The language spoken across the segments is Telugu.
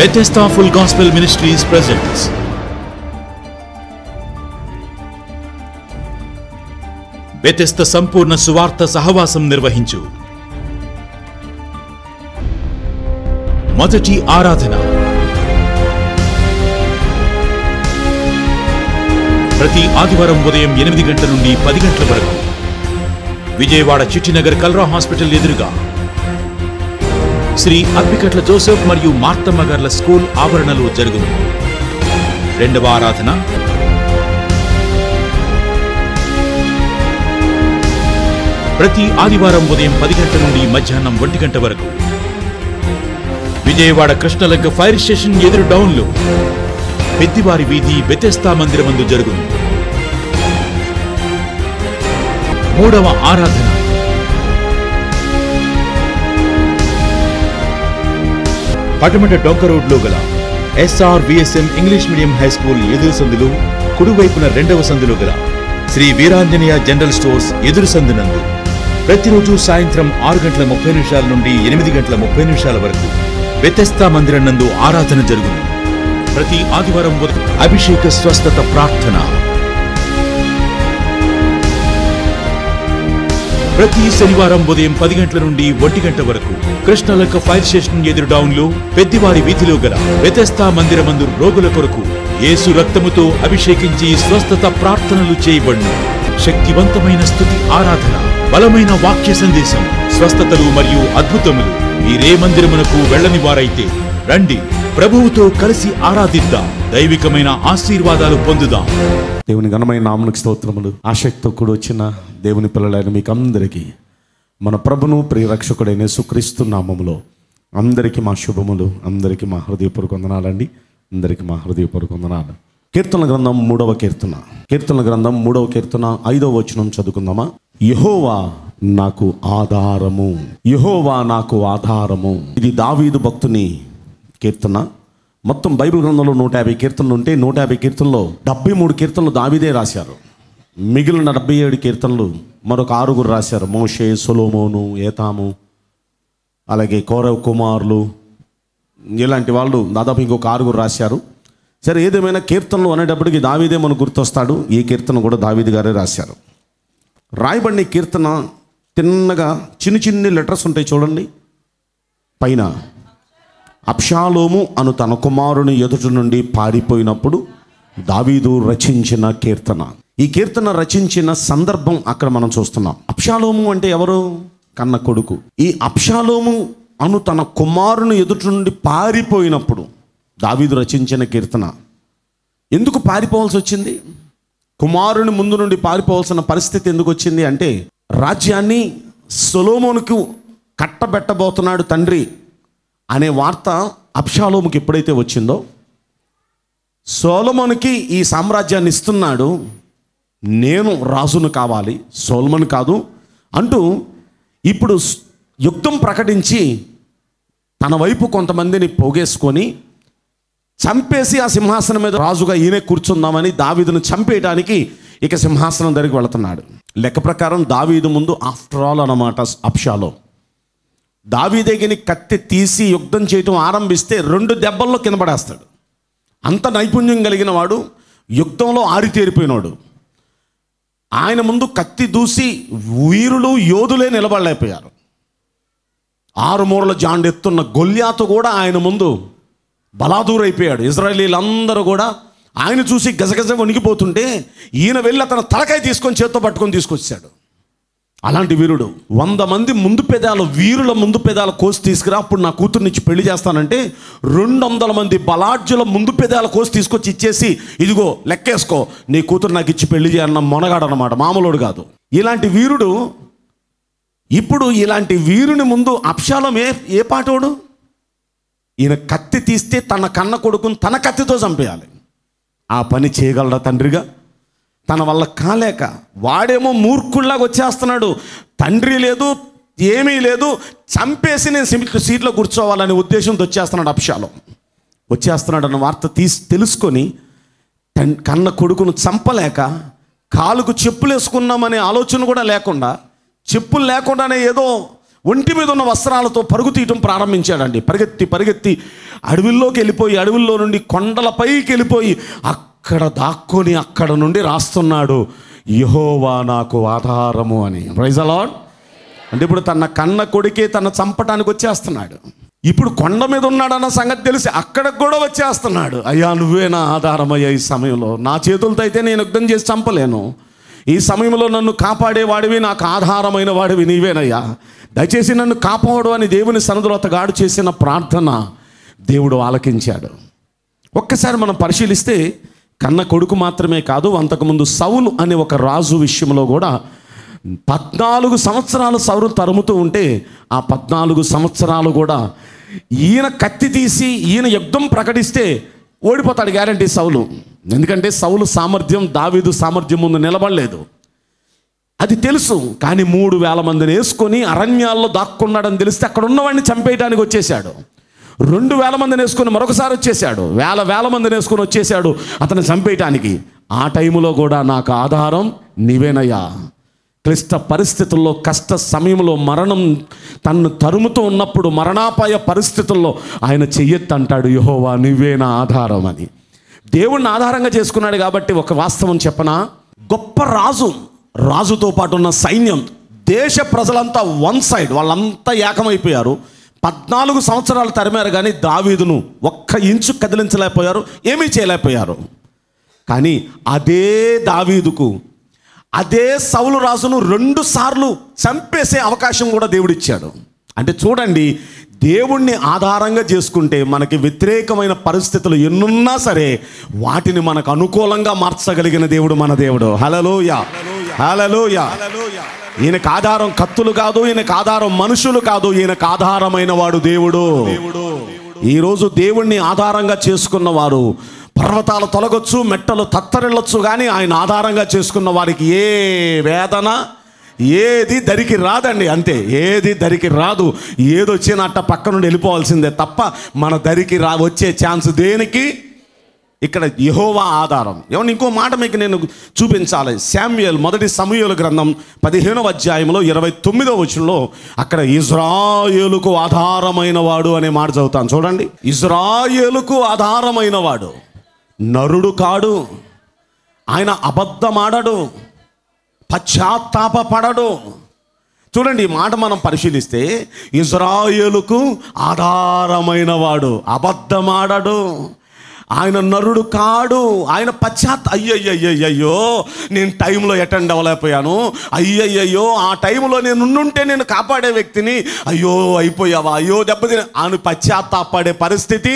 Bethesda Full Gospel Ministries presents Bethesda సంపూర్ణ సువార్త సహవాసం నిర్వహించు మొదటి ఆరాధన ప్రతి ఆదివారం ఉదయం ఎనిమిది గంటల నుండి పది గంటల వరకు విజయవాడ చిట్టినగర్ కల్రా హాస్పిటల్ ఎదురుగా శ్రీ అప్పికట్ల జోసెఫ్ మరియు మార్తమ్మ గార్ల స్కూల్ ఆవరణలో జరుగును రెండవ ఆరాధన ప్రతి ఆదివారం ఉదయం పది గంటల నుండి మధ్యాహ్నం ఒంటి గంట వరకు విజయవాడ కృష్ణలంక ఫైర్ స్టేషన్ ఎదురు డౌన్లో పెద్దివారి వీధి బెతెస్తా మందిరమందు జరుగును మూడవ ఆరాధన పటమట డొంక రోడ్లో గల SR VSM English medium high school ఎదురు సందులు కుడివైపున రెండవ సందులో గల శ్రీ వీరాంజనేయ జనరల్ స్టోర్స్ ఎదురు సందునందు ప్రతిరోజు సాయంత్రం ఆరు గంటల ముప్పై నిమిషాల నుండి ఎనిమిది గంటల ముప్పై నిమిషాల వరకు వ్యతస్థా మందిరం నందు ఆరాధన జరుగును ప్రతి ఆదివారం ఉదయం అభిషేక స్వస్థత ప్రార్థన ప్రతి శనివారం ఉదయం పది గంటల నుండి ఒంటి గంట వరకు కృష్ణలక్క ఫైర్ స్టేషన్ ఎదురు డౌన్ లో పెద్దివారి వీధిలో గల వ్యతస్థా మందిరమందు రోగుల కొరకు యేసు రక్తముతో అభిషేకించి స్వస్థత ప్రార్థనలు చేయబడును శక్తివంతమైన స్థుతి ఆరాధన బలమైన వాక్య సందేశం స్వస్థతలు మరియు అద్భుతములు మీరే మందిరమునకు వెళ్ళని వారైతే రండి ప్రభువుతో కలిసి ఆరాధిద్దాం దైవికమైన ఆశీర్వాదాలు పొందుదాం దేవుని ఘనమైన నామనికి స్తోత్రములు ఆసక్తితో కూడా వచ్చిన దేవుని పిల్లలైన మీకు అందరికీ మన ప్రభును ప్రియరక్షకుడైన సుక్రీస్తు నామములో అందరికీ మా శుభములు అందరికీ మా హృదయపూర్వక వందనాలండి అందరికీ మా హృదయపూర్వక వందనాలు కీర్తన గ్రంథం మూడవ కీర్తన కీర్తన గ్రంథం మూడవ కీర్తన ఐదవ వచనం చదువుకుందామా యహోవా నాకు ఆధారము యహోవా నాకు ఆధారము ఇది దావీదు భక్తుని కీర్తన మొత్తం బైబిల్ గ్రంథంలో నూట యాభై కీర్తనలు ఉంటే నూట యాభై కీర్తనలో డెబ్బై మూడు కీర్తనలు దావిదే రాశారు మిగిలిన డెబ్బై ఏడు కీర్తనలు మరొక ఆరుగురు రాశారు మోషే సొలోమోను ఏతాము అలాగే కౌరవ్ కుమారులు ఇలాంటి వాళ్ళు దాదాపు ఇంకొక ఆరుగురు రాశారు సరే ఏదేమైనా కీర్తనలు అనేటప్పటికి దావీదే మనకు గుర్తొస్తాడు ఈ కీర్తన కూడా దావీది గారే రాశారు రాయబడిన ఈ కీర్తన తిన్నగా చిన్న చిన్ని లెటర్స్ ఉంటాయి చూడండి పైన అప్షాలోము అను తన కుమారుని ఎదుటి నుండి పారిపోయినప్పుడు దావీదు రచించిన కీర్తన ఈ కీర్తన రచించిన సందర్భం అక్కడ మనం చూస్తున్నాం అప్షాలోము అంటే ఎవరు కన్న కొడుకు ఈ అప్షాలోము అను తన కుమారుని ఎదుటి నుండి పారిపోయినప్పుడు దావీదు రచించిన కీర్తన ఎందుకు పారిపోవాల్సి వచ్చింది కుమారుని ముందు నుండి పారిపోవాల్సిన పరిస్థితి ఎందుకు వచ్చింది అంటే రాజ్యాన్ని సొలోమోనుకు కట్టబెట్టబోతున్నాడు తండ్రి అనే వార్త అప్షాలోముకి ఎప్పుడైతే వచ్చిందో సోలమోనికి ఈ సామ్రాజ్యాన్ని ఇస్తున్నాడు నేను రాజును కావాలి సోలమన్ కాదు అంటూ ఇప్పుడు స్- యుద్ధం ప్రకటించి తన వైపు కొంతమందిని పోగేసుకొని చంపేసి ఆ సింహాసనం మీద రాజుగా ఈయనే కూర్చుందామని దావీదును చంపేయడానికి ఇక సింహాసనం దగ్గరికి వెళుతున్నాడు లెక్క ప్రకారం దావీదు ముందు ఆఫ్టర్ ఆల్ అన్నమాట అప్షాలో దావీదేగిని కత్తి తీసి యుద్ధం చేయటం ఆరంభిస్తే రెండు దెబ్బల్లో కింద పడేస్తాడు అంత నైపుణ్యం కలిగిన వాడు యుద్ధంలో ఆరితేరిపోయినాడు ఆయన ముందు కత్తి దూసి వీరులు యోధులే నిలబడలేకపోయారు ఆరు మూరల జాండెత్తున్న గొల్యాతు కూడా ఆయన ముందు బలాదూరైపోయాడు ఇజ్రాయలీలందరూ కూడా ఆయన చూసి గజగజ వణికిపోతుంటే ఈయన వెళ్ళి అతను తలకాయ తీసుకొని చేత్తో పట్టుకొని తీసుకొచ్చాడు అలాంటి వీరుడు వంద మంది ముందు పెదాలు వీరుల ముందు పెదాల కోసి తీసుకురా అప్పుడు నా కూతుర్నిచ్చి పెళ్లి చేస్తానంటే రెండు వందల మంది బలాఢ్యుల ముందు పెదాల కోసి తీసుకొచ్చి ఇచ్చేసి ఇదిగో లెక్కేసుకో నీ కూతురు నాకు ఇచ్చి పెళ్లి చేయన్న మొనగాడు అనమాట మామూలుడు కాదు ఇలాంటి వీరుడు ఇప్పుడు ఇలాంటి వీరుని ముందు అప్షాలం ఏ ఏ పాటోడు ఈయన కత్తి తీస్తే తన కన్న కొడుకుని తన కత్తితో చంపేయాలి ఆ పని చేయగలరా తండ్రిగా తన వల్ల కాలేక వాడేమో మూర్ఖుల్లాగా వచ్చేస్తున్నాడు తండ్రి లేదు ఏమీ లేదు చంపేసి నేను సీట్ సీట్లో కూర్చోవాలనే ఉద్దేశంతో వచ్చేస్తున్నాడు అప్షాలో వచ్చేస్తున్నాడు అన్న వార్త తీసి తెలుసుకొని తన్ కన్న కొడుకును చంపలేక కాలుకు చెప్పులు వేసుకున్నామనే ఆలోచన కూడా లేకుండా చెప్పులు లేకుండానే ఏదో ఒంటి మీద ఉన్న వస్త్రాలతో పరుగు తీయటం ప్రారంభించాడండి పరిగెత్తి పరిగెత్తి అడవుల్లోకి వెళ్ళిపోయి అడవుల్లో నుండి కొండలపైకి వెళ్ళిపోయి అక్కడ దాక్కొని అక్కడ నుండి రాస్తున్నాడు యహోవా నాకు ఆధారము అని ప్రైజ్ అలాడ్ అంటే ఇప్పుడు తన కన్న కొడుకే తన చంపటానికి వచ్చేస్తున్నాడు ఇప్పుడు కొండ మీద ఉన్నాడన్న సంగతి తెలిసి అక్కడికి కూడా వచ్చేస్తున్నాడు అయ్యా నువ్వే నా ఆధారమయ్యా ఈ సమయంలో నా చేతులతో అయితే నేను యుద్ధం చేసి చంపలేను ఈ సమయంలో నన్ను కాపాడేవాడివి నాకు ఆధారమైన వాడివి నీవేనయ్యా దయచేసి నన్ను కాపాడు అని దేవుని సన్నదులో అతగాడు చేసిన ప్రార్థన దేవుడు ఆలకించాడు ఒక్కసారి మనం పరిశీలిస్తే కన్న కొడుకు మాత్రమే కాదు అంతకుముందు సౌలు అనే ఒక రాజు విషయంలో కూడా పద్నాలుగు సంవత్సరాలు సౌరు తరుముతూ ఉంటే ఆ పద్నాలుగు సంవత్సరాలు కూడా ఈయన కత్తి తీసి ఈయన యుద్ధం ప్రకటిస్తే ఓడిపోతాడు గ్యారంటీ సౌలు ఎందుకంటే సౌలు సామర్థ్యం దావీదు సామర్థ్యం ముందు నిలబడలేదు అది తెలుసు కానీ మూడు వేల మందిని వేసుకొని అరణ్యాల్లో దాక్కున్నాడని తెలిస్తే అక్కడ ఉన్నవాడిని చంపేయడానికి వచ్చేసాడు రెండు వేల మందిని వేసుకొని మరొకసారి వచ్చేసాడు వేల వేల మందిని వేసుకొని వచ్చేసాడు అతను చంపేయటానికి ఆ టైంలో కూడా నాకు ఆధారం నీవేనయ్యా క్లిష్ట పరిస్థితుల్లో కష్ట సమయంలో మరణం తన్ను తరుముతూ ఉన్నప్పుడు మరణాపాయ పరిస్థితుల్లో ఆయన చెయ్యొద్దంటాడు యహోవా నువ్వే నా ఆధారం అని దేవుణ్ణి ఆధారంగా చేసుకున్నాడు కాబట్టి ఒక వాస్తవం చెప్పనా గొప్ప రాజు రాజుతో పాటు ఉన్న సైన్యం దేశ ప్రజలంతా వన్ సైడ్ వాళ్ళంతా ఏకమైపోయారు పద్నాలుగు సంవత్సరాలు తరిమారు కానీ దావీదును ఒక్క ఇంచు కదిలించలేకపోయారు ఏమీ చేయలేకపోయారు కానీ అదే దావీదుకు అదే సౌలు రాజును రెండు సార్లు చంపేసే అవకాశం కూడా దేవుడిచ్చాడు అంటే చూడండి దేవుణ్ణి ఆధారంగా చేసుకుంటే మనకి వ్యతిరేకమైన పరిస్థితులు ఎన్నున్నా సరే వాటిని మనకు అనుకూలంగా మార్చగలిగిన దేవుడు మన దేవుడు హలలోయ హలలోయ ఈయనకు ఆధారం కత్తులు కాదు ఈయనకు ఆధారం మనుషులు కాదు ఈయనకు ఆధారమైన వాడు దేవుడు ఈరోజు దేవుణ్ణి ఆధారంగా చేసుకున్న వారు పర్వతాలు తొలగొచ్చు మెట్టలు తత్తరిల్లొచ్చు కానీ ఆయన ఆధారంగా చేసుకున్న వారికి ఏ వేదన ఏది దరికి రాదండి అంతే ఏది దరికి రాదు ఏదొచ్చినట్ట పక్క నుండి వెళ్ళిపోవాల్సిందే తప్ప మన దరికి రా వచ్చే ఛాన్స్ దేనికి ఇక్కడ యహోవా ఆధారం ఏమన్నా ఇంకో మాట మీకు నేను చూపించాలి శామ్యుయల్ మొదటి సమూహల గ్రంథం పదిహేనవ అధ్యాయంలో ఇరవై తొమ్మిదవ వచనంలో అక్కడ ఇజ్రాయేలుకు ఆధారమైన వాడు అనే మాట చదువుతాను చూడండి ఇజ్రాయేలుకు ఆధారమైన వాడు నరుడు కాడు ఆయన అబద్ధమాడడు పశ్చాత్తాపడడు చూడండి ఈ మాట మనం పరిశీలిస్తే ఇజ్రాయేలుకు ఆధారమైన వాడు అబద్ధమాడడు ఆయన నరుడు కాడు ఆయన పశ్చాత్ అయ్యయ్యయ్యయ్యో నేను టైంలో అటెండ్ అవ్వలేకపోయాను అయ్యయ్యయ్యో ఆ టైంలో నేను ఉండుంటే నేను కాపాడే వ్యక్తిని అయ్యో అయిపోయావా అయ్యో దెబ్బతిన ఆయన పశ్చాత్తాపడే పరిస్థితి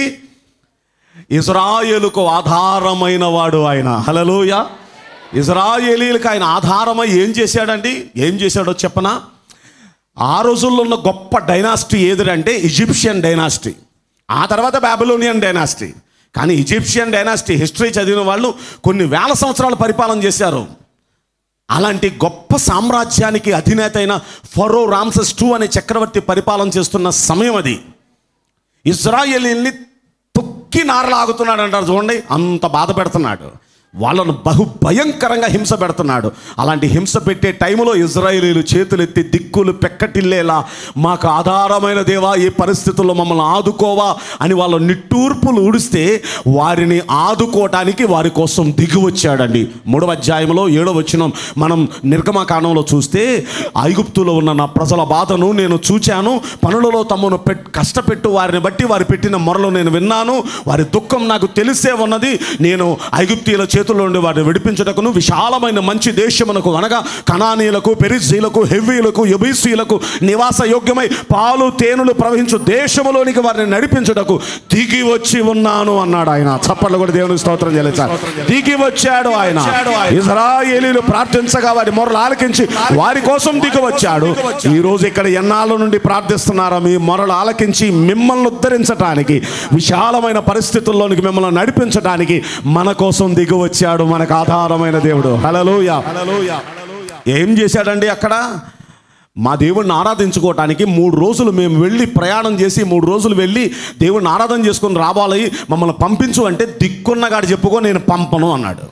ఇజ్రాయేలుకు ఆధారమైన వాడు ఆయన హలలోయ ఇజ్రాయేలీలకు ఆయన ఆధారమై ఏం చేశాడండి ఏం చేశాడో చెప్పనా ఆ రోజుల్లో ఉన్న గొప్ప డైనాసిటీ ఏదంటే ఈజిప్షియన్ డైనాసిటీ ఆ తర్వాత బాబిలోనియన్ డైనాసిటీ కానీ ఈజిప్షియన్ డైనాసిటీ హిస్టరీ చదివిన వాళ్ళు కొన్ని వేల సంవత్సరాలు పరిపాలన చేశారు అలాంటి గొప్ప సామ్రాజ్యానికి అధినేత అయిన ఫరో రామ్సెస్ టూ అనే చక్రవర్తి పరిపాలన చేస్తున్న సమయం అది ఇజ్రాయేలీల్ని తొక్కి నారలాగుతున్నాడు అంటారు చూడండి అంత బాధ పెడుతున్నాడు వాళ్ళను బహు భయంకరంగా హింస పెడుతున్నాడు అలాంటి హింస పెట్టే టైంలో ఇజ్రాయేలీలు చేతులెత్తి దిక్కులు పెక్కటిల్లేలా మాకు ఆధారమైన దేవా ఈ పరిస్థితుల్లో మమ్మల్ని ఆదుకోవా అని వాళ్ళ నిట్టూర్పులు ఊడిస్తే వారిని ఆదుకోవటానికి వారి కోసం దిగి వచ్చాడండి మూడవ అధ్యాయంలో ఏడవ వచ్చిన మనం నిర్గమకాండంలో చూస్తే ఐగుప్తులో ఉన్న నా ప్రజల బాధను నేను చూచాను పనులలో తమను పెట్ కష్టపెట్టు వారిని బట్టి వారు పెట్టిన మొరలు నేను విన్నాను వారి దుఃఖం నాకు తెలిసే ఉన్నది నేను ఐగుప్తీయుల చేతుల్లో నుండి వారిని విడిపించుటకును విశాలమైన మంచి దేశమునకు అనగా కణానీయులకు పెరిజీలకు హెవ్వీలకు యబీసీలకు నివాస యోగ్యమై పాలు తేనెలు ప్రవహించు దేశములోనికి వారిని నడిపించుటకు దిగి వచ్చి ఉన్నాను అన్నాడు ఆయన చప్పట్లు కూడా దేవునికి స్తోత్రం చేయలేదు సార్ దిగి వచ్చాడు ఆయన ఇజ్రాయేలీలు ప్రార్థించగా వారి మొరలు ఆలకించి వారి కోసం దిగి వచ్చాడు ఈ రోజు ఇక్కడ ఎన్నాళ్ళ నుండి ప్రార్థిస్తున్నారా మీ మొరలు ఆలకించి మిమ్మల్ని ఉద్ధరించడానికి విశాలమైన పరిస్థితుల్లోనికి మిమ్మల్ని నడిపించడానికి మన కోసం దిగి వచ్చాడు మనకు ఆధారమైన దేవుడు హలలోయ ఏం చేశాడండి అక్కడ మా దేవుడిని ఆరాధించుకోవటానికి మూడు రోజులు మేము వెళ్ళి ప్రయాణం చేసి మూడు రోజులు వెళ్ళి దేవుడిని ఆరాధన చేసుకొని రావాలి మమ్మల్ని పంపించు అంటే దిక్కున్నగాడు చెప్పుకో నేను పంపను అన్నాడు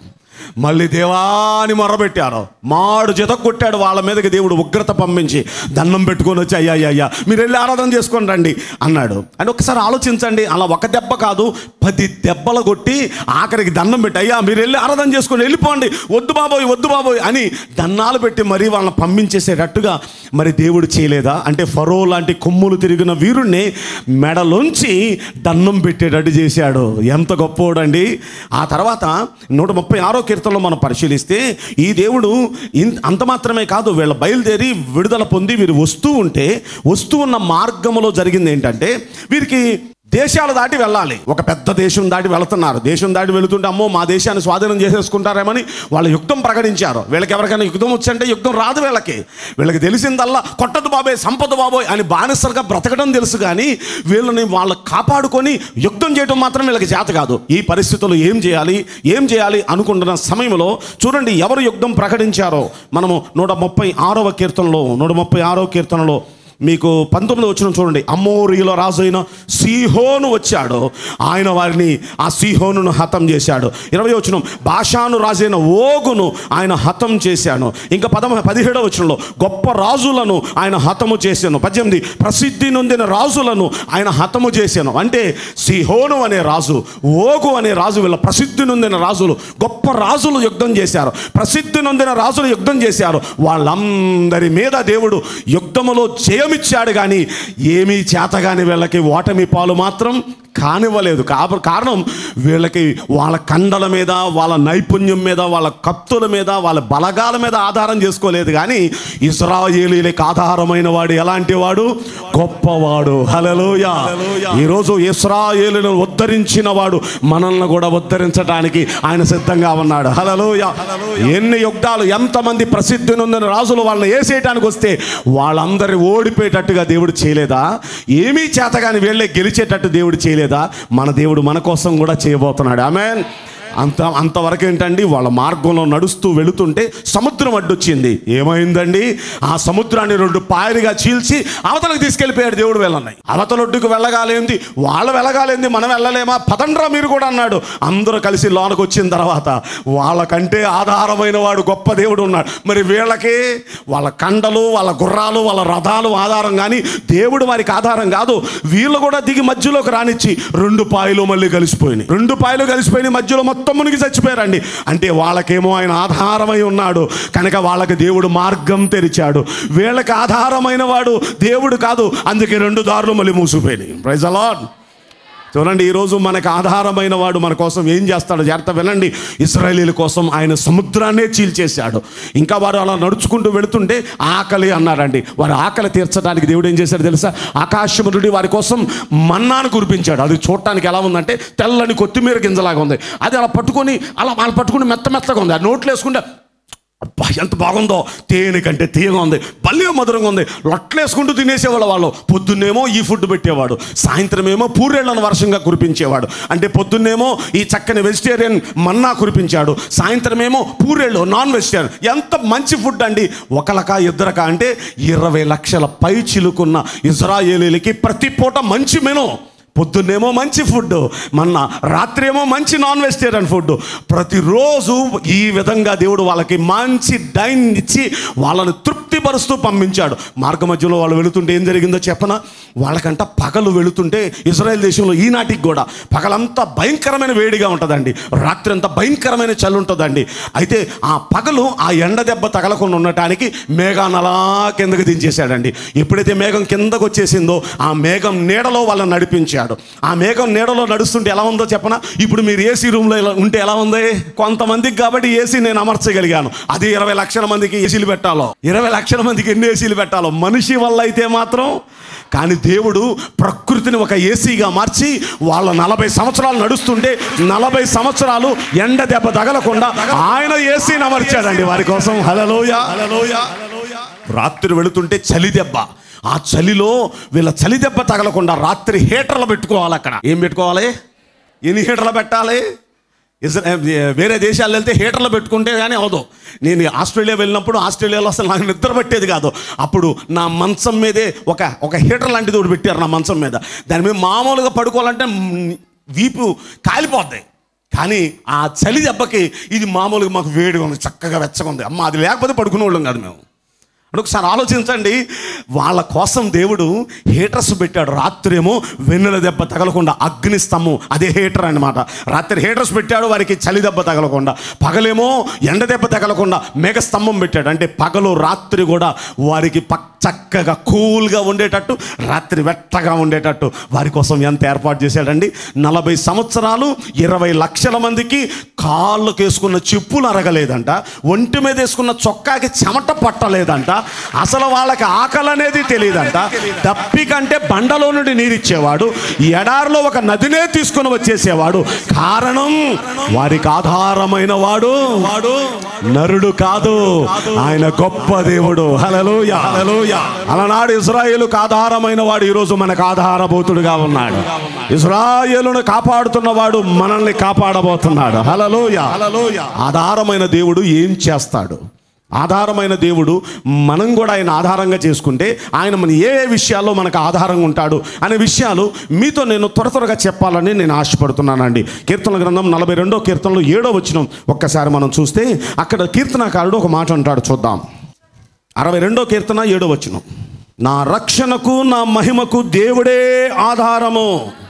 మళ్ళీ దేవాని మొరబెట్టారు మాడు జత కొట్టాడు వాళ్ళ మీదకి దేవుడు ఉగ్రత పంపించి దండం పెట్టుకొని వచ్చి అయ్యా అయ్యా, అయ్యా మీరు వెళ్ళి ఆరాధన చేసుకొని రండి అన్నాడు అని ఒకసారి ఆలోచించండి అలా ఒక దెబ్బ కాదు పది దెబ్బలు కొట్టి ఆఖరికి దండం పెట్టి అయ్యా మీరు వెళ్ళి ఆరాధన చేసుకొని వెళ్ళిపోండి వద్దు బాబోయ్ వద్దు బాబోయ్ అని దన్నాలు పెట్టి మరీ వాళ్ళని పంపించేసేటట్టుగా మరి దేవుడు చేయలేదా అంటే ఫరో లాంటి కొమ్ములు తిరిగిన వీరుణ్ణి మెడలోంచి దన్నం పెట్టేటట్టు చేశాడు ఎంత గొప్పోడండి ఆ తర్వాత నూట ముప్పై ఆరో కీర్తనలో మనం పరిశీలిస్తే ఈ దేవుడు ఇన్- అంత మాత్రమే కాదు వీళ్ళ బయలుదేరి విడుదల పొంది వీరు వస్తూ ఉంటే వస్తూ ఉన్న మార్గంలో జరిగింది ఏంటంటే వీరికి దేశాలు దాటి వెళ్ళాలి ఒక పెద్ద దేశం దాటి వెళుతున్నారు దేశం దాటి వెళుతుంటే అమ్మో మా దేశాన్ని స్వాధీనం చేసేసుకుంటారేమని వాళ్ళ యుద్ధం ప్రకటించారు వీళ్ళకి ఎవరికైనా యుద్ధం వచ్చంటే యుద్ధం రాదు వీళ్ళకి వీళ్ళకి తెలిసిందల్లా కొట్టదు బాబోయ్ సంపద బాబోయ్ అని బానిసలుగా బ్రతకడం తెలుసు కానీ వీళ్ళని వాళ్ళు కాపాడుకొని యుద్ధం చేయడం మాత్రం వీళ్ళకి చేత కాదు ఈ పరిస్థితుల్లో ఏం చేయాలి ఏం చేయాలి అనుకుంటున్న సమయంలో చూడండి ఎవరు యుద్ధం ప్రకటించారో మనము నూట ముప్పై ఆరవ కీర్తనలో నూట ముప్పై ఆరవ కీర్తనలో మీకు పంతొమ్మిది వచ్చిన చూడండి అమ్మోరియుల రాజు అయిన సీహోను వచ్చాడు ఆయన వారిని ఆ సీహోనును హతం చేశాడు ఇరవై వచ్చిన భాషాను రాజైన ఓగును ఆయన హతం చేశాను ఇంకా పదమ పదిహేడవ వచనంలో గొప్ప రాజులను ఆయన హతము చేశాను పద్దెనిమిది ప్రసిద్ధి నొందిన రాజులను ఆయన హతము చేశాను అంటే సిహోను అనే రాజు ఓగు అనే రాజు వీళ్ళ ప్రసిద్ధి నొందిన రాజులు గొప్ప రాజులు యుద్ధం చేశారు ప్రసిద్ధి నొందిన రాజులు యుద్ధం చేశారు వాళ్ళందరి మీద దేవుడు యుద్ధములో జయమిచ్చాడు కానీ ఏమీ చేతగాని వీళ్ళకి ఓటమి పాలు మాత్రం కానివ్వలేదు కాబ కారణం వీళ్ళకి వాళ్ళ కండల మీద వాళ్ళ నైపుణ్యం మీద వాళ్ళ కత్తుల మీద వాళ్ళ బలగాల మీద ఆధారం చేసుకోలేదు కానీ ఇస్రాయేలీలకు ఆధారమైన వాడు ఎలాంటి వాడు గొప్పవాడు హలలోయ ఈరోజు ఇస్రాయేలును ఉద్ధరించిన వాడు మనల్ని కూడా ఉద్ధరించడానికి ఆయన సిద్ధంగా ఉన్నాడు హలలోయ ఎన్ని యుద్ధాలు ఎంతమంది ప్రసిద్ధి నొందిన రాజులు వాళ్ళని వేసేయటానికి వస్తే వాళ్ళందరి ఓడిపోయేటట్టుగా దేవుడు చేయలేదా ఏమీ చేతగాని వీళ్ళే గెలిచేటట్టు దేవుడు చేయలేదా మన దేవుడు మన కోసం కూడా చేయబోతున్నాడు ఆమె అంత అంతవరకు ఏంటండి వాళ్ళ మార్గంలో నడుస్తూ వెళుతుంటే సముద్రం అడ్డొచ్చింది ఏమైందండి ఆ సముద్రాన్ని రెండు పాయలుగా చీల్చి అవతలకు తీసుకెళ్ళిపోయాడు దేవుడు వెళ్ళన్నాయి అవతలొడ్డుకు వెళ్ళగాలేంది వాళ్ళు వెళ్ళగాలేంది మనం వెళ్ళలేమా పదండ్రా మీరు కూడా అన్నాడు అందరూ కలిసి లోనకు వచ్చిన తర్వాత వాళ్ళకంటే ఆధారమైన వాడు గొప్ప దేవుడు ఉన్నాడు మరి వీళ్ళకి వాళ్ళ కండలు వాళ్ళ గుర్రాలు వాళ్ళ రథాలు ఆధారం కానీ దేవుడు వారికి ఆధారం కాదు వీళ్ళు కూడా దిగి మధ్యలోకి రానిచ్చి రెండు పాయలు మళ్ళీ కలిసిపోయినాయి రెండు పాయలు కలిసిపోయినాయి మధ్యలో మొత్తం మునిగి చచ్చిపోయారండి అంటే వాళ్ళకేమో ఆయన ఆధారమై ఉన్నాడు కనుక వాళ్ళకి దేవుడు మార్గం తెరిచాడు వీళ్ళకి ఆధారమైన వాడు దేవుడు కాదు అందుకే రెండు దారులు మళ్ళీ మూసిపోయినాయి ప్రైజ్ అలాడ్ చూడండి ఈరోజు మనకు ఆధారమైన వాడు మన కోసం ఏం చేస్తాడో జాగ్రత్త వినండి ఇస్రాయేలీల కోసం ఆయన సముద్రాన్నే చీల్చేశాడు ఇంకా వారు అలా నడుచుకుంటూ వెళుతుంటే ఆకలి అన్నారండి వారి ఆకలి తీర్చడానికి దేవుడు ఏం చేశాడు తెలుసా ఆకాశము నుండి వారి కోసం మన్నాను కురిపించాడు అది చూడటానికి ఎలా ఉందంటే తెల్లని కొత్తిమీర గింజలాగా ఉంది అది అలా పట్టుకొని అలా వాళ్ళు పట్టుకుని మెత్త మెత్తగా ఉంది ఆ నోట్లో వేసుకుంటే అబ్బా ఎంత బాగుందో తేనె కంటే తీయగా ఉంది భలే మధురంగా ఉంది లొట్లేసుకుంటూ తినేసేవాళ్ళు వాళ్ళు పొద్దున్నేమో ఈ ఫుడ్ పెట్టేవాడు సాయంత్రం ఏమో పూరేళ్లను వర్షంగా కురిపించేవాడు అంటే పొద్దున్నేమో ఈ చక్కని వెజిటేరియన్ మన్నా కురిపించాడు సాయంత్రం ఏమో పూరేళ్ళు నాన్ వెజిటేరియన్ ఎంత మంచి ఫుడ్ అండి ఒకలక ఇద్దరక అంటే ఇరవై లక్షల పై చిలుకున్న ఇజ్రాయేలీలకి ప్రతి పూట మంచి మెను పొద్దున్నేమో మంచి ఫుడ్ మన్న రాత్రి ఏమో మంచి నాన్ వెజిటేరియన్ ఫుడ్ ప్రతిరోజు ఈ విధంగా దేవుడు వాళ్ళకి మంచి డైన్ ఇచ్చి వాళ్ళని తృప్తిపరుస్తూ పంపించాడు మార్గ మధ్యలో వాళ్ళు వెళుతుంటే ఏం జరిగిందో చెప్పన వాళ్ళకంట పగలు వెళుతుంటే ఇజ్రాయెల్ దేశంలో ఈనాటికి కూడా పగలంతా భయంకరమైన వేడిగా ఉంటుందండి రాత్రి అంతా భయంకరమైన చలి ఉంటుందండి అయితే ఆ పగలు ఆ ఎండ దెబ్బ తగలకుండా ఉండటానికి మేఘాన్ని అలా కిందకి దించేశాడండి ఎప్పుడైతే మేఘం కిందకు వచ్చేసిందో ఆ మేఘం నీడలో వాళ్ళని నడిపించాడు ఆ మేఘం నీడలో నడుస్తుంటే ఎలా ఉందో చెప్పనా ఇప్పుడు మీరు ఏసీ రూమ్లో ఇలా ఉంటే ఎలా ఉంది కొంతమందికి కాబట్టి ఏసీ నేను అమర్చగలిగాను అది ఇరవై లక్షల మందికి ఏసీలు పెట్టాలో ఇరవై లక్షల మందికి ఎన్ని ఏసీలు పెట్టాలో మనిషి వల్ల అయితే మాత్రం కానీ దేవుడు ప్రకృతిని ఒక ఏసీగా మార్చి వాళ్ళ నలభై సంవత్సరాలు నడుస్తుంటే నలభై సంవత్సరాలు ఎండ దెబ్బ తగలకుండా ఆయన ఏసీని అమర్చాడండి వారి కోసం హలలోయ హలలోయ రాత్రి వెళుతుంటే చలి దెబ్బ ఆ చలిలో వీళ్ళ చలి దెబ్బ తగలకుండా రాత్రి హీటర్లు పెట్టుకోవాలి అక్కడ ఏం పెట్టుకోవాలి ఎన్ని హీటర్లు పెట్టాలి ఇజ్రా- వేరే దేశాలు వెళ్తే హీటర్లు పెట్టుకుంటే కానీ అవదు నేను ఆస్ట్రేలియా వెళ్ళినప్పుడు ఆస్ట్రేలియాలో అసలు నాకు నిద్ర పట్టేది కాదు అప్పుడు నా మంచం మీదే ఒక ఒక హీటర్ లాంటిది ఒకటి పెట్టారు నా మంచం మీద దాని మీద మామూలుగా పడుకోవాలంటే మ్, వీపు కాలిపోద్ది కానీ ఆ చలి దెబ్బకి ఇది మామూలుగా మాకు వేడిగా ఉంది చక్కగా వెచ్చగా ఉంది అమ్మ అది లేకపోతే పడుకునే వాళ్ళం కాదు మేము అంటే ఒకసారి ఆలోచించండి వాళ్ళ కోసం దేవుడు హీటర్స్ పెట్టాడు రాత్రి ఏమో వెన్నెల దెబ్బ తగలకుండా అగ్ని స్తంభం అదే హీటర్ అన్నమాట రాత్రి హీటర్స్ పెట్టాడు వారికి చలి దెబ్బ తగలకుండా పగలేమో ఎండ దెబ్బ తగలకుండా మేఘ స్తంభం పెట్టాడు అంటే పగలు రాత్రి కూడా వారికి పక్ చక్కగా కూల్గా ఉండేటట్టు రాత్రి వెట్టగా ఉండేటట్టు వారి కోసం ఎంత ఏర్పాటు చేశాడండి నలభై సంవత్సరాలు ఇరవై లక్షల మందికి కాళ్ళకు వేసుకున్న చెప్పులు అరగలేదంట ఒంటి మీద వేసుకున్న చొక్కాకి చెమట పట్టలేదంట అసలు వాళ్ళకి ఆకలి అనేది తెలియదంట దప్పి కంటే బండలో నుండి నీరిచ్చేవాడు ఎడారిలో ఒక నదినే తీసుకుని వచ్చేసేవాడు కారణం వారికి ఆధారమైన వాడు వాడు నరుడు కాదు ఆయన గొప్ప దేవుడు హలలోయ హలలోయ అలనాడు ఇజ్రాయేలుకు ఆధారమైన వాడు ఈరోజు మనకు ఆధారభూతుడుగా ఉన్నాడు ఇజ్రాయేలును కాపాడుతున్నవాడు మనల్ని కాపాడబోతున్నాడు హలలోయ హలలోయ ఆధారమైన దేవుడు ఏం చేస్తాడు ఆధారమైన దేవుడు మనం కూడా ఆయన ఆధారంగా చేసుకుంటే ఆయన మన ఏ ఏ విషయాల్లో మనకు ఆధారంగా ఉంటాడు అనే విషయాలు మీతో నేను త్వర త్వరగా చెప్పాలని నేను ఆశపడుతున్నానండి కీర్తన గ్రంథం నలభై రెండో కీర్తనలో ఏడో వచ్చిన ఒక్కసారి మనం చూస్తే అక్కడ కీర్తనకారుడు ఒక మాట అంటాడు చూద్దాం అరవై రెండో కీర్తన ఏడో వచ్చిన నా రక్షణకు నా మహిమకు దేవుడే ఆధారము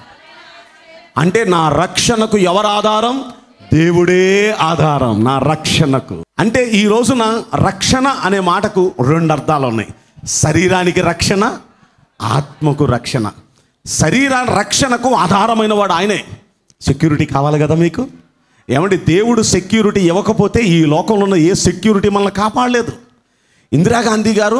అంటే నా రక్షణకు ఎవరు ఆధారం దేవుడే ఆధారం నా రక్షణకు అంటే ఈ రోజున రక్షణ అనే మాటకు రెండు అర్థాలు ఉన్నాయి శరీరానికి రక్షణ ఆత్మకు రక్షణ శరీర రక్షణకు ఆధారమైన వాడు ఆయనే సెక్యూరిటీ కావాలి కదా మీకు ఏమంటే దేవుడు సెక్యూరిటీ ఇవ్వకపోతే ఈ లోకంలో ఉన్న ఏ సెక్యూరిటీ మనల్ని కాపాడలేదు ఇందిరాగాంధీ గారు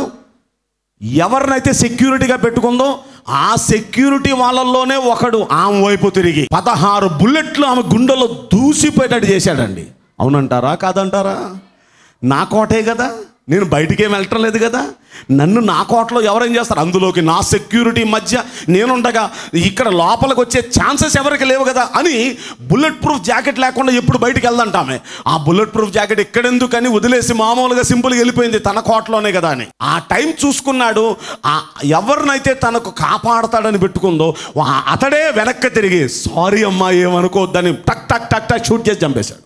ఎవరినైతే సెక్యూరిటీగా పెట్టుకుందో ఆ సెక్యూరిటీ వాళ్ళల్లోనే ఒకడు ఆమె వైపు తిరిగి పదహారు బుల్లెట్లు ఆమె గుండెలో దూసిపోయేటట్టు చేశాడండి అవునంటారా కాదంటారా నా కోటే కదా నేను బయటికేం వెళ్ళటం లేదు కదా నన్ను నా కోటలో ఎవరేం చేస్తారు అందులోకి నా సెక్యూరిటీ మధ్య నేనుండగా ఇక్కడ లోపలికి వచ్చే ఛాన్సెస్ ఎవరికి లేవు కదా అని బుల్లెట్ ప్రూఫ్ జాకెట్ లేకుండా ఎప్పుడు బయటికి వెళ్దంటామే ఆ బుల్లెట్ ప్రూఫ్ జాకెట్ ఎక్కడెందుకని వదిలేసి మామూలుగా సింపుల్గా వెళ్ళిపోయింది తన కోటలోనే కదా అని ఆ టైం చూసుకున్నాడు ఆ ఎవరినైతే తనకు కాపాడతాడని పెట్టుకుందో వా- అతడే వెనక్కి తిరిగి సారీ అమ్మా ఏమనుకోవద్దని టక్ టక్ టక్ టక్ షూట్ చేసి చంపేశాడు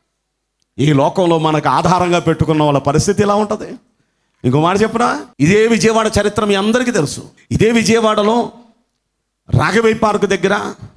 ఈ లోకంలో మనకు ఆధారంగా పెట్టుకున్న వాళ్ళ పరిస్థితి ఎలా ఉంటుంది ఇంకో మాట చెప్పరా ఇదే విజయవాడ చరిత్ర మీ అందరికీ తెలుసు ఇదే విజయవాడలో రాఘవయ్య పార్క్ దగ్గర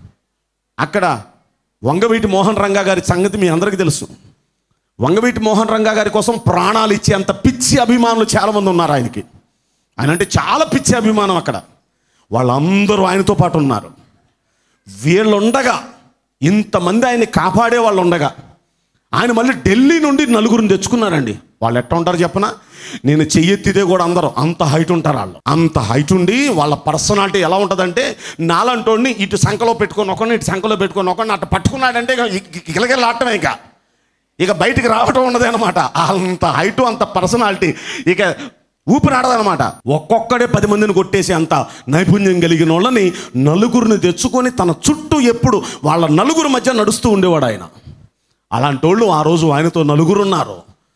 అక్కడ వంగవీటి మోహన్ రంగా గారి సంగతి మీ అందరికీ తెలుసు వంగవీటి మోహన్ రంగా గారి కోసం ప్రాణాలు ఇచ్చే అంత పిచ్చి అభిమానులు చాలామంది ఉన్నారు ఆయనకి ఆయన అంటే చాలా పిచ్చి అభిమానం అక్కడ వాళ్ళందరూ ఆయనతో పాటు ఉన్నారు వీళ్ళుండగా ఇంతమంది ఆయన్ని కాపాడే వాళ్ళు ఉండగా ఆయన మళ్ళీ ఢిల్లీ నుండి నలుగురిని తెచ్చుకున్నారండి వాళ్ళు ఎట్లా ఉంటారు చెప్పనా నేను చెయ్యెత్తితే కూడా అందరూ అంత హైట్ ఉంటారు వాళ్ళు అంత హైట్ ఉండి వాళ్ళ పర్సనాలిటీ ఎలా ఉంటుందంటే నాలంటోడిని ఇటు సంఖలో పెట్టుకొని ఒకడిని ఇటు సంఖలో పెట్టుకొని ఒకడిని అట్ట పట్టుకున్నాడంటే ఇక గిలగిలాటమే ఇక ఇక బయటికి రావటం ఉండదు అనమాట అంత హైటు అంత పర్సనాలిటీ ఇక ఊపిరాడదనమాట ఒక్కొక్కడే పది మందిని కొట్టేసి అంత నైపుణ్యం కలిగిన వాళ్ళని నలుగురిని తెచ్చుకొని తన చుట్టూ ఎప్పుడు వాళ్ళ నలుగురు మధ్య నడుస్తూ ఉండేవాడు ఆయన అలాంటి వాళ్ళు ఆ రోజు ఆయనతో నలుగురు ఉన్నారు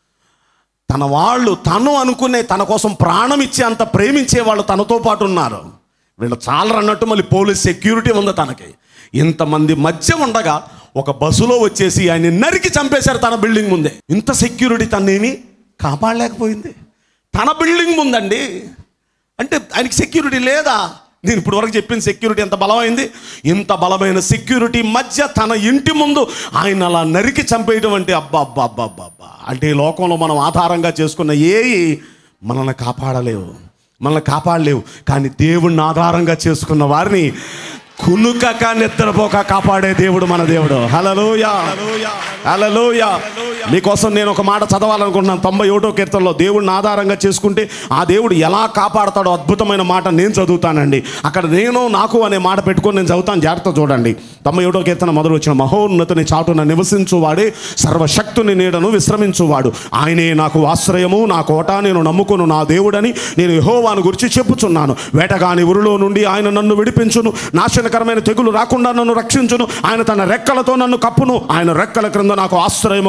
తన వాళ్ళు తను అనుకునే తన కోసం ప్రాణం ఇచ్చే అంత ప్రేమించే వాళ్ళు తనతో పాటు ఉన్నారు వీళ్ళు చాలా అన్నట్టు మళ్ళీ పోలీస్ సెక్యూరిటీ ఉంది తనకి ఇంతమంది మధ్య ఉండగా ఒక బస్సులో వచ్చేసి ఆయన నరికి చంపేశారు తన బిల్డింగ్ ముందే ఇంత సెక్యూరిటీ తనేమి కాపాడలేకపోయింది తన బిల్డింగ్ ముందండి అంటే ఆయనకి సెక్యూరిటీ లేదా నేను ఇప్పుడు వరకు చెప్పిన సెక్యూరిటీ ఎంత బలమైంది ఇంత బలమైన సెక్యూరిటీ మధ్య తన ఇంటి ముందు ఆయన అలా నరికి చంపేయడం అంటే అబ్బా అబ్బా అబ్బా అబ్బా అబ్బా అంటే ఈ లోకంలో మనం ఆధారంగా చేసుకున్న ఏవి మనల్ని కాపాడలేవు మనల్ని కాపాడలేవు కానీ దేవుణ్ణి ఆధారంగా చేసుకున్న వారిని కునుకక నిద్రపోక కాపాడే దేవుడు మన దేవుడు హలలోయ హలలోయ మీకోసం నేను ఒక మాట చదవాలనుకుంటున్నాను తొంభై ఒకటో కీర్తనలో దేవుడిని ఆధారంగా చేసుకుంటే ఆ దేవుడు ఎలా కాపాడతాడో అద్భుతమైన మాట నేను చదువుతానండి అక్కడ నేను నాకు అనే మాట పెట్టుకొని నేను చదువుతాను జాగ్రత్త చూడండి తొంభై ఒకటో కీర్తన మొదలు వచ్చిన మహోన్నతిని చాటున నివసించువాడే సర్వశక్తుని నీడను విశ్రమించువాడు ఆయనే నాకు ఆశ్రయము నా కోట నేను నమ్ముకును నా దేవుడని నేను యెహోవాను గురించి చెప్పుచున్నాను వేటగాని ఉరిలో నుండి ఆయన నన్ను విడిపించును నాశనకరమైన తెగులు రాకుండా నన్ను రక్షించును ఆయన తన రెక్కలతో నన్ను కప్పును ఆయన రెక్కల క్రింద నాకు ఆశ్రయము కలుగును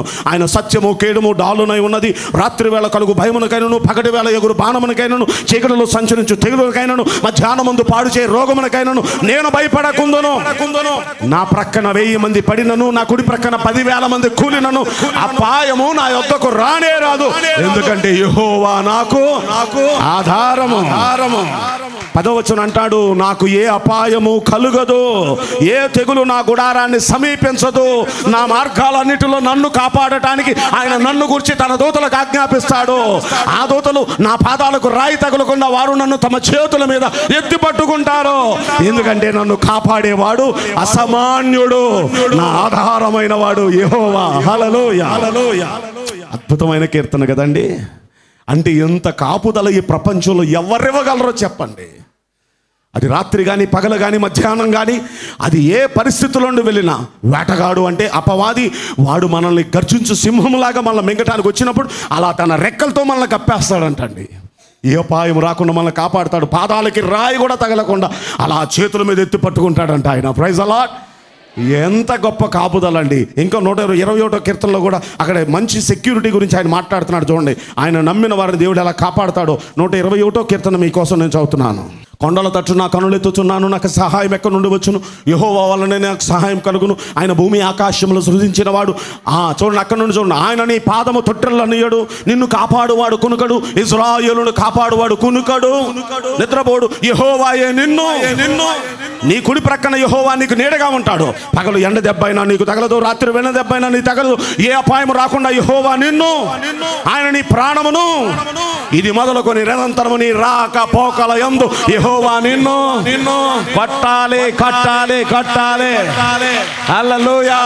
ఆయన సత్యము కేడుము డాలునై ఉన్నది రాత్రి వేళ కలుగు భయమునకైనను పగటి వేళ ఎగురు బాణమునకైనను చీకటిలో సంచరించు తెగులకైనను మధ్యాహ్నమందు పాడు చేయ రోగమునకైనను నేను భయపడకుందును నా ప్రక్కన వెయ్యి మంది పడినను నా కుడి ప్రక్కన పదివేల మంది కూలినను అపాయము నా యొద్దకు రానే రాదు ఎందుకంటే యెహోవా నాకు నాకు ఆధారము ఆధారము పదవచనం అంటాడు నాకు ఏ అపాయము కలుగదు ఏ తెగులు నా గుడారాన్ని సమీపించదు నా మార్గాలన్నిటిలో నన్ను కాపాడటానికి ఆయన నన్ను గురించి తన దూతలకు ఆజ్ఞాపిస్తాడు ఆ దూతలు నా పాదాలకు రాయి తగులకుండా వారు నన్ను తమ చేతుల మీద ఎత్తి పట్టుకుంటారు ఎందుకంటే నన్ను కాపాడేవాడు అసమాన్యుడు నా ఆధారమైన వాడు యెహోవా హల్లెలూయా హల్లెలూయా అద్భుతమైన కీర్తన కదండి అంటే ఎంత కాపుదల ఈ ప్రపంచంలో ఎవరివ్వగలరో చెప్పండి అది రాత్రి కానీ పగలు కానీ మధ్యాహ్నం కానీ అది ఏ పరిస్థితుల్లో నుండి వెళ్ళినా వేటగాడు అంటే అపవాది వాడు మనల్ని గర్జించు సింహంలాగా మనల్ని మింగటానికి వచ్చినప్పుడు అలా తన రెక్కలతో మనల్ని కప్పేస్తాడంటండి ఏ అపాయం రాకుండా మనల్ని కాపాడుతాడు పాదాలకి రాయి కూడా తగలకుండా అలా చేతుల మీద ఎత్తి పట్టుకుంటాడంట ఆయన ప్రైజ్ అలాట్ ఎంత గొప్ప కాపుదలండి ఇంకా నూట ఇరవై ఇరవై ఒకటో కీర్తనలో కూడా అక్కడ మంచి సెక్యూరిటీ గురించి ఆయన మాట్లాడుతున్నాడు చూడండి ఆయన నమ్మిన వారిని దేవుడు ఎలా కాపాడుతాడో నూట ఇరవై ఒకటో కీర్తన మీకోసం నేను చదువుతున్నాను కొండల తట్టు నా కనులెత్తుచున్నాను నాకు సహాయం ఎక్కడి నుండి వచ్చును యహోవా వల్లనే నాకు సహాయం కలుగును ఆయన భూమి ఆకాశంలో సృజించిన వాడు ఆ చూడండి అక్కడి నుండి చూడండి ఆయన నీ పాదము తొట్టెలనియడు నిన్ను కాపాడువాడు కునుకడు ఇజ్రాయేలును కాపాడువాడు కునుకడు నిద్రపోడు యహోవాయే నిన్ను నిన్ను నీ కుడి ప్రక్కన యహోవా నీకు నీడగా ఉంటాడు పగలు ఎండ దెబ్బైనా నీకు తగలదు రాత్రి వెన్న దెబ్బైనా నీకు తగలదు ఏ అపాయం రాకుండా యహోవా నిన్ను ఆయన నీ ప్రాణమును ఇది మొదలుకొని నిరంతరము నీ రాక పోకల యందు యహోవా నిన్ను నిన్ను కట్టాలి కట్టాలి కట్టాలి హల్లెలూయా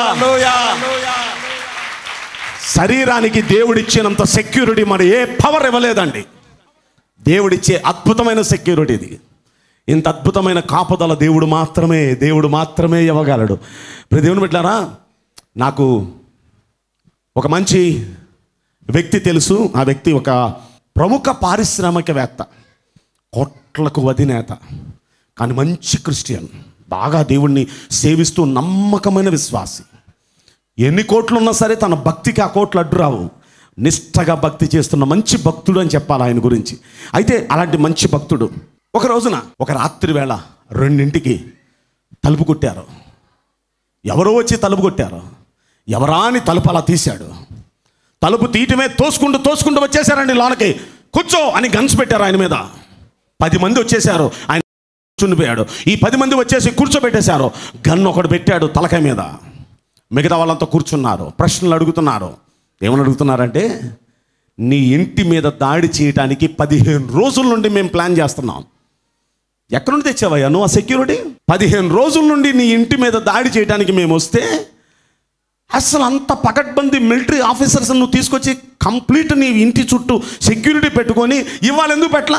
శరీరానికి దేవుడిచ్చినంత సెక్యూరిటీ మరి ఏ పవర్ ఇవ్వలేదండి దేవుడిచ్చే అద్భుతమైన సెక్యూరిటీ ఇది ఇంత అద్భుతమైన కాపుదల దేవుడు మాత్రమే దేవుడు మాత్రమే ఇవ్వగలడు ఇప్పుడు దేవుని బిడ్డారా నాకు ఒక మంచి వ్యక్తి తెలుసు ఆ వ్యక్తి ఒక ప్రముఖ పారిశ్రామికవేత్త కోట్లకు అధినేత కానీ మంచి క్రిస్టియన్ బాగా దేవుణ్ణి సేవిస్తూ నమ్మకమైన విశ్వాసి ఎన్ని కోట్లు ఉన్నా సరే తన భక్తికి ఆ కోట్లు అడ్డు రావు నిష్టగా భక్తి చేస్తున్న మంచి భక్తుడు అని చెప్పాలి ఆయన గురించి అయితే అలాంటి మంచి భక్తుడు ఒక రోజున ఒక రాత్రి వేళ రెండింటికి తలుపు కొట్టారు ఎవరో వచ్చి తలుపు కొట్టారు ఎవరా అని తలుపు అలా తీశాడు తలుపు తీయటమే తోసుకుంటూ తోసుకుంటూ వచ్చేసారండి లోనకి కూర్చో అని గన్స్ పెట్టారు ఆయన మీద పది మంది వచ్చేసారు ఆయన కూర్చుండిపోయాడు ఈ పది మంది వచ్చేసి కూర్చోబెట్టేశారు గన్ ఒకడు పెట్టాడు తలకాయ మీద మిగతా వాళ్ళంతా కూర్చున్నారు ప్రశ్నలు అడుగుతున్నారు ఏమని అడుగుతున్నారంటే నీ ఇంటి మీద దాడి చేయడానికి పదిహేను రోజుల నుండి మేము ప్లాన్ చేస్తున్నాం ఎక్కడి నుండి తెచ్చావయ్యా నువ్వు ఆ సెక్యూరిటీ పదిహేను రోజుల నుండి నీ ఇంటి మీద దాడి చేయడానికి మేము వస్తే అసలు అంత పకడ్బందీ మిలిటరీ ఆఫీసర్స్ నువ్వు తీసుకొచ్చి కంప్లీట్ నీ ఇంటి చుట్టూ సెక్యూరిటీ పెట్టుకొని ఇవాళ ఎందుకు పెట్టలా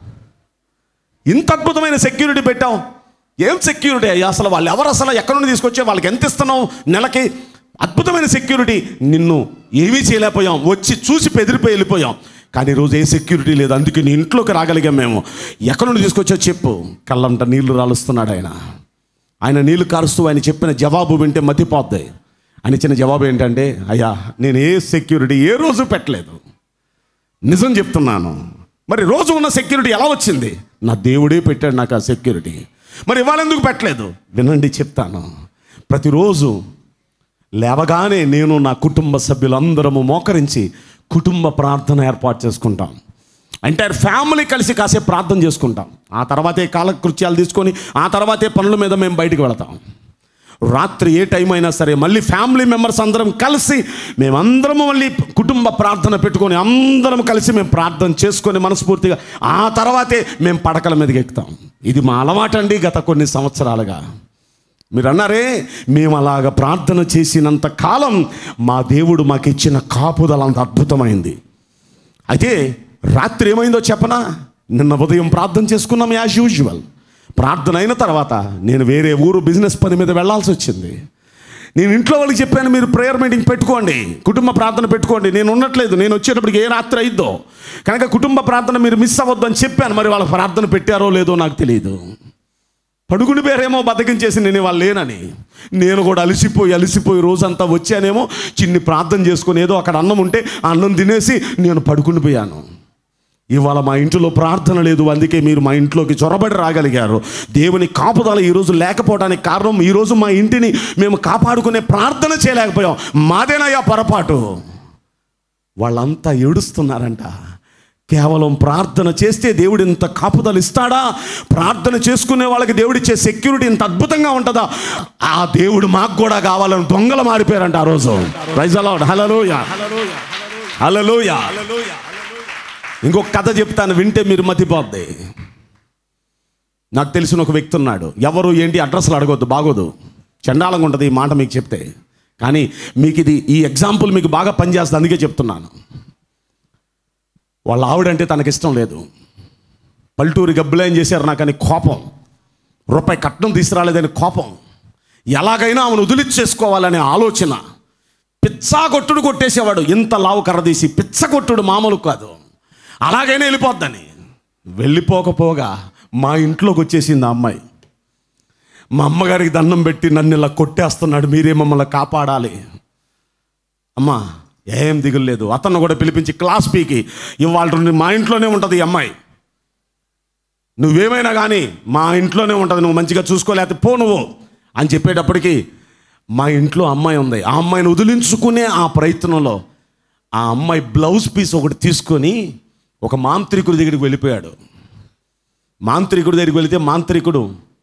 ఇంత అద్భుతమైన సెక్యూరిటీ పెట్టావు ఏం సెక్యూరిటీ అయ్యా అసలు వాళ్ళు ఎవరు అసలు ఎక్కడి నుండి తీసుకొచ్చే వాళ్ళకి ఎంత ఇస్తున్నావు నెలకి అద్భుతమైన సెక్యూరిటీ నిన్ను ఏమీ చేయలేకపోయాం వచ్చి చూసి బెదిరిపోయి వెళ్ళిపోయాం కానీ ఈరోజు ఏ సెక్యూరిటీ లేదు అందుకే నీ ఇంట్లోకి రాగలిగాం మేము ఎక్కడి నుండి తీసుకొచ్చో చెప్పు కళ్ళంట నీళ్లు రాలుస్తున్నాడు ఆయన ఆయన నీళ్లు కారుస్తూ ఆయన చెప్పిన జవాబు వింటే మతిపోద్ది ఆయన ఇచ్చిన జవాబు ఏంటంటే అయ్యా నేను ఏ సెక్యూరిటీ ఏ రోజు పెట్టలేదు నిజం చెప్తున్నాను మరి రోజు ఉన్న సెక్యూరిటీ ఎలా వచ్చింది నా దేవుడే పెట్టాడు నాకు ఆ సెక్యూరిటీ మరి ఇవాళ ఎందుకు పెట్టలేదు వినండి చెప్తాను ప్రతిరోజు లేవగానే నేను నా కుటుంబ సభ్యులందరము మోకరించి కుటుంబ ప్రార్థన ఏర్పాటు చేసుకుంటాం ఎంటైర్ ఫ్యామిలీ కలిసి కాసేపు ప్రార్థన చేసుకుంటాం ఆ తర్వాతే కాలకృత్యాలు తీసుకొని ఆ తర్వాతే పనుల మీద మేము బయటికి వెళతాం రాత్రి ఏ టైం అయినా సరే మళ్ళీ ఫ్యామిలీ మెంబర్స్ అందరం కలిసి మేమందరము మళ్ళీ కుటుంబ ప్రార్థన పెట్టుకొని అందరం కలిసి మేము ప్రార్థన చేసుకొని మనస్ఫూర్తిగా ఆ తర్వాతే మేము పడకల మీదకి ఎక్కుతాం ఇది మా అలవాటు అండి గత కొన్ని సంవత్సరాలుగా మీరు అన్నారే మేము అలాగ ప్రార్థన చేసినంత కాలం మా దేవుడు మాకు ఇచ్చిన కాపుదల అంత అద్భుతమైంది అయితే రాత్రి ఏమైందో చెప్పనా నిన్న ఉదయం ప్రార్థన చేసుకున్నాం యాజ్ యూజువల్ ప్రార్థన అయిన తర్వాత నేను వేరే ఊరు బిజినెస్ పని మీద వెళ్ళాల్సి వచ్చింది నేను ఇంట్లో వాళ్ళకి చెప్పాను మీరు ప్రేయర్ మీటింగ్ పెట్టుకోండి కుటుంబ ప్రార్థన పెట్టుకోండి నేను ఉండట్లేదు నేను వచ్చేటప్పటికి ఏ రాత్రి అయిద్దో కనుక కుటుంబ ప్రార్థన మీరు మిస్ అవ్వద్దు అని చెప్పాను మరి వాళ్ళ ప్రార్థన పెట్టారో లేదో నాకు తెలియదు పడుకుని పేరేమో బద్దకించేసి నేను వాళ్ళు లేనని నేను కూడా అలసిపోయి అలసిపోయి రోజంతా వచ్చానేమో చిన్ని ప్రార్థన చేసుకొని ఏదో అక్కడ అన్నం ఉంటే ఆ అన్నం తినేసి నేను పడుకుని పోయాను ఇవాళ మా ఇంట్లో ప్రార్థన లేదు అందుకే మీరు మా ఇంట్లోకి చొరబడి రాగలిగారు దేవుని కాపుదల ఈరోజు లేకపోవడానికి కారణం ఈరోజు మా ఇంటిని మేము కాపాడుకునే ప్రార్థన చేయలేకపోయాం మాదేనయ్యా పొరపాటు వాళ్ళంతా ఏడుస్తున్నారంట కేవలం ప్రార్థన చేస్తే దేవుడు ఇంత కాపుదలు ఇస్తాడా ప్రార్థన చేసుకునే వాళ్ళకి దేవుడిచ్చే సెక్యూరిటీ ఇంత అద్భుతంగా ఉంటుందా ఆ దేవుడు మాకు కూడా కావాలని దొంగలు మారిపోయారంట ఆ రోజు రైజలాడ్ హలలోయ హలలోయ ఇంకొక కథ చెప్తాను వింటే మీరు మతిపోద్ది నాకు తెలిసిన ఒక వ్యక్తి ఉన్నాడు ఎవరు ఏంటి అడ్రస్లు అడగొద్దు బాగోదు చండాలంగా ఉంటుంది ఈ మాట మీకు చెప్తే కానీ మీకు ఇది ఈ ఎగ్జాంపుల్ మీకు బాగా పనిచేస్తుంది అందుకే చెప్తున్నాను వాళ్ళ ఆవిడంటే తనకి ఇష్టం లేదు పల్లెటూరి గబ్బులేం చేశారు నాకు అని కోపం రూపాయి కట్నం తీసుకురాలేదని కోపం ఎలాగైనా ఆమెను వదిలిచ్చేసుకోవాలనే ఆలోచన పిచ్చా కొట్టుడు కొట్టేసేవాడు ఇంత లావు కర్ర తీసి పిచ్చ కొట్టుడు మామూలు కాదు అలాగైనా వెళ్ళిపోద్దని వెళ్ళిపోకపోగా మా ఇంట్లోకి వచ్చేసింది ఆ అమ్మాయి మా అమ్మగారికి దండం పెట్టి నన్ను ఇలా కొట్టేస్తున్నాడు మీరే మమ్మల్ని కాపాడాలి అమ్మా ఏం దిగులేదు అతను కూడా పిలిపించి క్లాస్ పీకి ఇవాళ నుండి మా ఇంట్లోనే ఉంటుంది ఈ అమ్మాయి నువ్వేమైనా కానీ మా ఇంట్లోనే ఉంటుంది నువ్వు మంచిగా చూసుకోలేకపోతే పో నువ్వు అని చెప్పేటప్పటికి మా ఇంట్లో అమ్మాయి ఉంది ఆ అమ్మాయిని వదిలించుకునే ఆ ప్రయత్నంలో ఆ అమ్మాయి బ్లౌజ్ పీస్ ఒకటి తీసుకొని ఒక మాంత్రికుడి దగ్గరికి వెళ్ళిపోయాడు మాంత్రికుడి దగ్గరికి వెళితే మాంత్రికుడు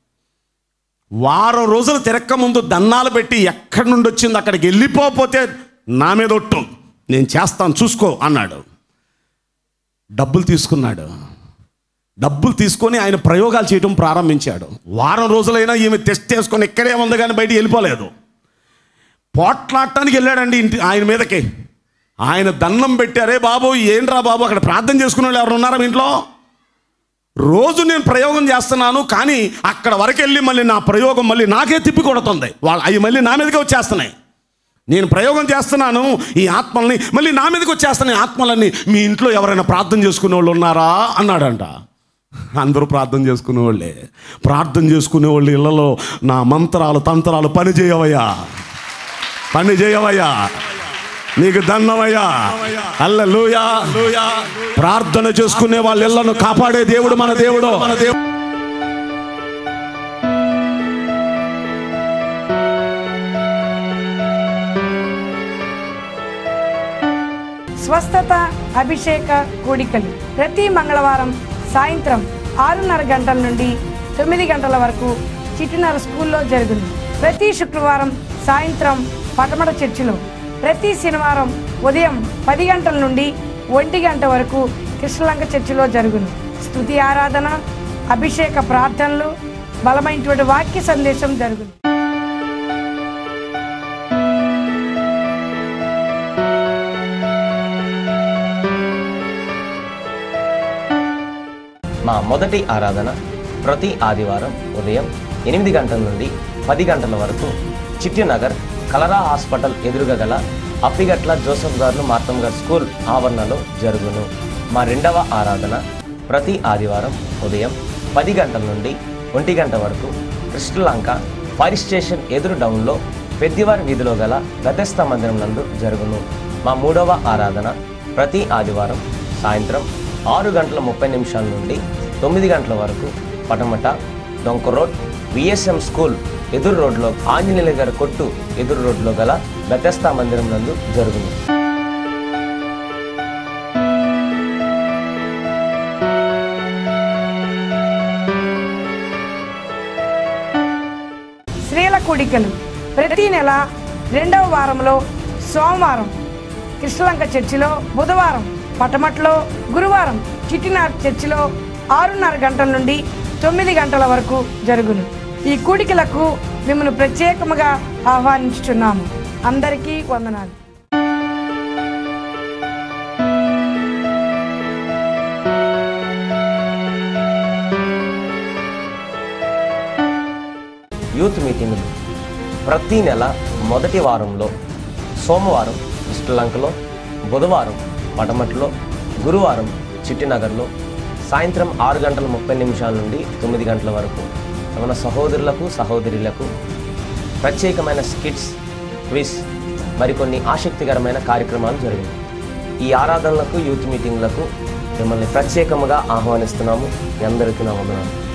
వారం రోజులు తిరక్క ముందు దన్నాలు పెట్టి ఎక్కడి నుండి వచ్చింది అక్కడికి వెళ్ళిపోతే నా మీద ఒట్టు నేను చేస్తాను చూసుకో అన్నాడు డబ్బులు తీసుకున్నాడు డబ్బులు తీసుకొని ఆయన ప్రయోగాలు చేయడం ప్రారంభించాడు వారం రోజులైనా ఈమె టెస్ట్ చేసుకొని ఇక్కడే ఉంది కానీ బయటికి వెళ్ళిపోలేదు పోట్లాడటానికి వెళ్ళాడండి ఇంటి ఆయన మీదకి ఆయన దండం పెట్టారే బాబు ఏంట్రా బాబు అక్కడ ప్రార్థన చేసుకునే వాళ్ళు ఎవరు ఉన్నారా మీ ఇంట్లో రోజు నేను ప్రయోగం చేస్తున్నాను కానీ అక్కడ వరకు వెళ్ళి మళ్ళీ నా ప్రయోగం మళ్ళీ నాకే తిప్పి కొడుతుంది వాళ్ళు అవి మళ్ళీ నా మీదకే వచ్చేస్తున్నాయి నేను ప్రయోగం చేస్తున్నాను ఈ ఆత్మల్ని మళ్ళీ నా మీదకి వచ్చేస్తున్నాయి ఈ ఆత్మలన్నీ మీ ఇంట్లో ఎవరైనా ప్రార్థన చేసుకునే వాళ్ళు ఉన్నారా అన్నాడంట అందరూ ప్రార్థన చేసుకునే వాళ్ళే ప్రార్థన చేసుకునే వాళ్ళు ఇళ్లలో నా మంత్రాలు తంత్రాలు పని చేయవయ్యా పని చేయవయ్యా నీకు దండమయ్యా అల్లెలూయా ప్రార్థన చేసుకునే వాళ్ళ ఇళ్లను కాపాడే దేవుడు మన దేవుడు మన దేవుడు స్వస్థత అభిషేక కూడికలు ప్రతి మంగళవారం సాయంత్రం ఆరున్నర గంటల నుండి తొమ్మిది గంటల వరకు చిట్టినర స్కూల్లో జరుగును ప్రతి శుక్రవారం సాయంత్రం పటమట చర్చిలో ప్రతి శనివారం ఉదయం పది గంటల నుండి ఒంటి గంట వరకు కృష్ణలంక చర్చిలో జరుగును స్తుతి ఆరాధన అభిషేక ప్రార్థనలు బలమైనటువంటి వాక్య సందేశం జరుగును మా మొదటి ఆరాధన ప్రతి ఆదివారం ఉదయం ఎనిమిది గంటల నుండి పది గంటల వరకు చిట్టినగర్ కలరా హాస్పిటల్ ఎదురుగా గల అప్పిగట్ల జోసఫ్ గారు మార్తం గారు స్కూల్ ఆవరణలో జరుగును మా రెండవ ఆరాధన ప్రతి ఆదివారం ఉదయం పది గంటల నుండి ఒంటి గంట వరకు కృష్ణలంక ఫైర్ స్టేషన్ ఎదురు డౌన్లో పెద్దివారి వీధిలో గల గతస్థ మందిరం నందు జరుగును మా మూడవ ఆరాధన ప్రతి ఆదివారం సాయంత్రం ఆరు గంటల ముప్పై నిమిషాల నుండి తొమ్మిది గంటల వరకు పటమట డొంక రోడ్ విఎస్ఎం స్కూల్ ఎదురు రోడ్లో ఆంజనేయుల గారి కొట్టు ఎదురు రోడ్లో గల బెతస్తా మందిరం నందు జరుగును స్త్రీల కూడికలు ప్రతి నెల రెండవ వారంలో సోమవారం కృష్ణలంక చర్చిలో బుధవారం పటమట్లో గురువారం చిట్టినార్ చర్చిలో ఆరున్నర గంటల నుండి తొమ్మిది గంటల వరకు జరుగును ఈ కూడికలకు మిమ్మల్ని ప్రత్యేకముగా ఆహ్వానించుచున్నాము అందరికీ వందనాలు యూత్ మీటింగులు ప్రతి నెల మొదటి వారంలో సోమవారం శ్రీలంకలో బుధవారం పటమట్లో గురువారం చిట్టినగర్లో సాయంత్రం ఆరు గంటల ముప్పై నిమిషాల నుండి తొమ్మిది గంటల వరకు మన సహోదరులకు సహోదరులకు ప్రత్యేకమైన స్కిట్స్ క్విజ్ మరికొన్ని ఆసక్తికరమైన కార్యక్రమాలు జరిగాయి ఈ ఆరాధనలకు యూత్ మీటింగ్లకు మిమ్మల్ని ప్రత్యేకముగా ఆహ్వానిస్తున్నాము మీ అందరికీ నా వందనాలు